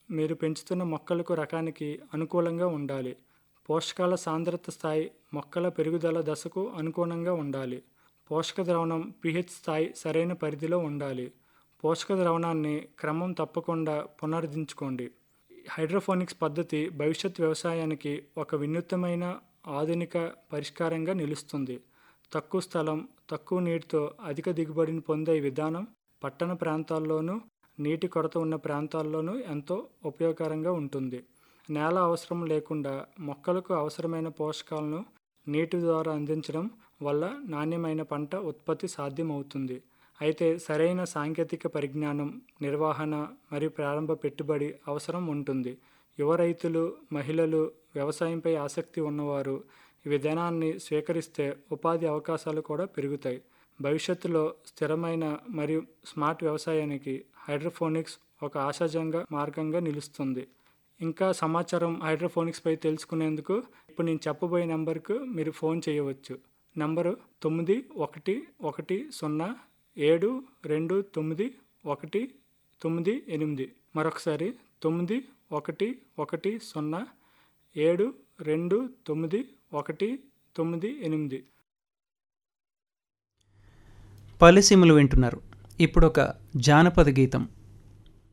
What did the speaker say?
మీరు పెంచుతున్న మొక్కలకు రకానికి అనుకూలంగా ఉండాలి పోషకాల సాంద్రత స్థాయి మొక్కల పెరుగుదల దశకు అనుగుణంగా ఉండాలి పోషక ద్రవణం పిహెచ్ స్థాయి సరైన పరిధిలో ఉండాలి పోషక ద్రవణాన్ని క్రమం తప్పకుండా పునరుద్ధరించుకోండి హైడ్రోఫోనిక్స్ పద్ధతి భవిష్యత్ వ్యవసాయానికి ఒక వినూత్నమైన ఆధునిక పరిష్కారంగా నిలుస్తుంది తక్కువ స్థలం తక్కువ నీటితో అధిక దిగుబడిని పొందే ఈ విధానం పట్టణ ప్రాంతాల్లోనూ నీటి కొరత ఉన్న ప్రాంతాల్లోనూ ఎంతో ఉపయోగకరంగా ఉంటుంది నేల అవసరం లేకుండా మొక్కలకు అవసరమైన పోషకాలను నీటి ద్వారా అందించడం వల్ల నాణ్యమైన పంట ఉత్పత్తి సాధ్యమవుతుంది అయితే సరైన సాంకేతిక పరిజ్ఞానం నిర్వహణ మరియు ప్రారంభ పెట్టుబడి అవసరం ఉంటుంది యువ రైతులు మహిళలు వ్యవసాయంపై ఆసక్తి ఉన్నవారు ఈ విధానాన్ని స్వీకరిస్తే ఉపాధి అవకాశాలు కూడా పెరుగుతాయి భవిష్యత్తులో స్థిరమైన మరియు స్మార్ట్ వ్యవసాయానికి హైడ్రోఫోనిక్స్ ఒక ఆశాజంగా మార్గంగా నిలుస్తుంది ఇంకా సమాచారం హైడ్రోఫోనిక్స్పై తెలుసుకునేందుకు ఇప్పుడు నేను చెప్పబోయే నెంబర్కు మీరు ఫోన్ చేయవచ్చు నంబరు తొమ్మిది ఒకటి ఒకటి సున్నా ఏడు రెండు తొమ్మిది ఒకటి తొమ్మిది ఎనిమిది మరొకసారి తొమ్మిది ఒకటి ఒకటి సున్నా ఏడు రెండు తొమ్మిది ఒకటి తొమ్మిది ఎనిమిది పలిసీములు వింటున్నారు ఇప్పుడు ఒక జానపద గీతం